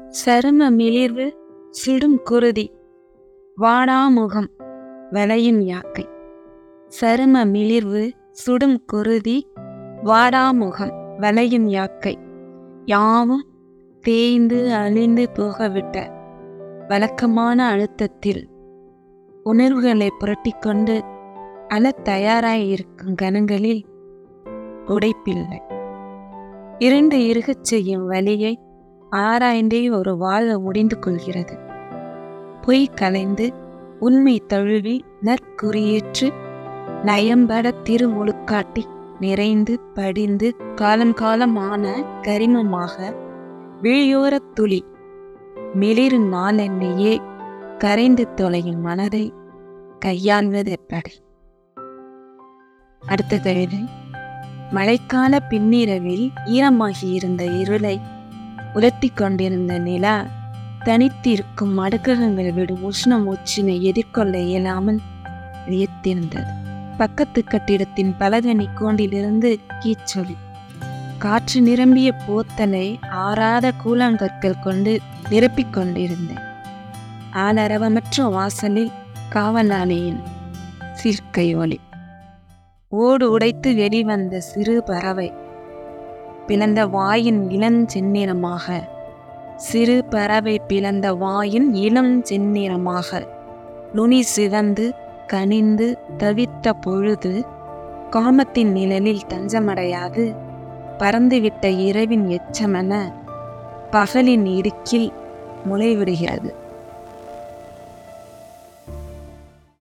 சரும மிளிர்வு சிடும் குருதி வாடாமுகம் வளையும் யாக்கை சரும மிளிர்வு சுடும் குருதி வாடாமுகம் வளையும் யாக்கை யாவும் தேய்ந்து அழிந்து போகவிட்ட வழக்கமான அழுத்தத்தில் உணர்வுகளை புரட்டிக்கொண்டு அழத் தயாராயிருக்கும் கணங்களில் உடைப்பில்லை இரண்டு இருகச் செய்யும் வழியை ஆராய்ந்தே ஒரு வாழ்வு முடிந்து கொள்கிறது பொய் கலைந்து உண்மை தழுவி நற்குறியேற்று நயம்பட திருமுழுக்காட்டி நிறைந்து படிந்து காலம் காலமான கரிமமாக விழியோரத் துளி மிளிர் நாளெண்ணையே கரைந்து தொலையும் மனதை கையாள்வது எப்படி அடுத்த கவிதை மழைக்கால பின்னிரவில் ஈரமாகியிருந்த இருளை உலர்த்திக் கொண்டிருந்த நிலா தனித்திருக்கும் அடுக்ககங்கள் விடும் உஷ்ண மூச்சினை எதிர்கொள்ள இயலாமல் வியத்திருந்தது பக்கத்து கட்டிடத்தின் பலகனி கோண்டிலிருந்து கீச்சொலி காற்று நிரம்பிய போத்தலை ஆறாத கூழாங்கற்கள் கொண்டு நிரப்பிக் கொண்டிருந்தேன் ஆளரவமற்ற வாசலில் காவலாளியின் சிற்கை ஒலி ஓடு உடைத்து வெளிவந்த சிறு பறவை பிளந்த வாயின் இளம் செந்நிறமாக சிறு பறவை பிளந்த வாயின் இளம் செந்நிறமாக நுனி சிவந்து கனிந்து தவித்த பொழுது காமத்தின் நிழலில் தஞ்சமடையாது பறந்துவிட்ட இரவின் எச்சமென பகலின் இடுக்கில் முளைவிடுகிறது